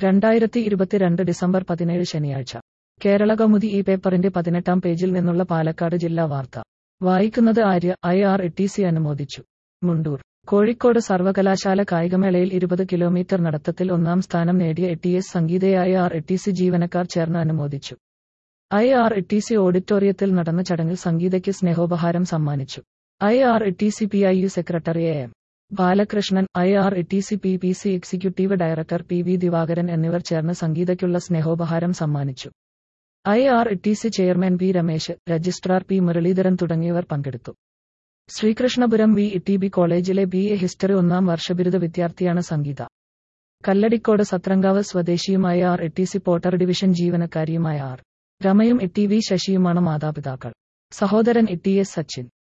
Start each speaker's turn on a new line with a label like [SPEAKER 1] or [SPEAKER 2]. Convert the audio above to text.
[SPEAKER 1] രണ്ടായിരത്തി ഇരുപത്തിരണ്ട് ഡിസംബർ പതിനേഴ് ശനിയാഴ്ച കേരള കൗമുദി ഈ പേപ്പറിന്റെ പതിനെട്ടാം പേജിൽ നിന്നുള്ള പാലക്കാട് ജില്ലാ വാർത്ത വായിക്കുന്നത് Arya I R T C അനുമോദിച്ചു മുണ്ടൂർ കോഴിക്കോട് സർവകലാശാല കായികമേളയിൽ ഇരുപത് കിലോമീറ്റർ നടത്തത്തിൽ ഒന്നാം സ്ഥാനം നേടിയ ടി എസ് സംഗീതയെ ഐ ആർ ടി സി ജീവനക്കാർ ചേർന്ന് അനുമോദിച്ചു ഐ ആർ ടി സി ഓഡിറ്റോറിയത്തിൽ നടന്ന ചടങ്ങിൽ സംഗീതയ്ക്ക് സ്നേഹോപഹാരം സമ്മാനിച്ചു I R T C P I U secretary A M Balakrishnan I R T C P P C executive director P V Divakaran എന്നിവർ ചേർന്ന് സംഗീതയ്ക്കുള്ള സ്നേഹോപഹാരം സമ്മാനിച്ചു I R T C chairman P Ramesh registrar P Muraleedharan തുടങ്ങിയവർ പങ്കെടുത്തു ശ്രീകൃഷ്ണപുരം വി ടി ബി കോളേജിലെ B A history ഒന്നാം വർഷബിരുദ വിദ്യാർത്ഥിയാണ് സംഗീത കല്ലടിക്കോട് സത്രങ്കാവ് സ്വദേശിയുമായ R T C potter division ജീവനക്കാരിയുമായ ആർ രമയും ടി വി ശശിയുമാണ് മാതാപിതാക്കൾ സഹോദരൻ ടി എസ് സച്ചിൻ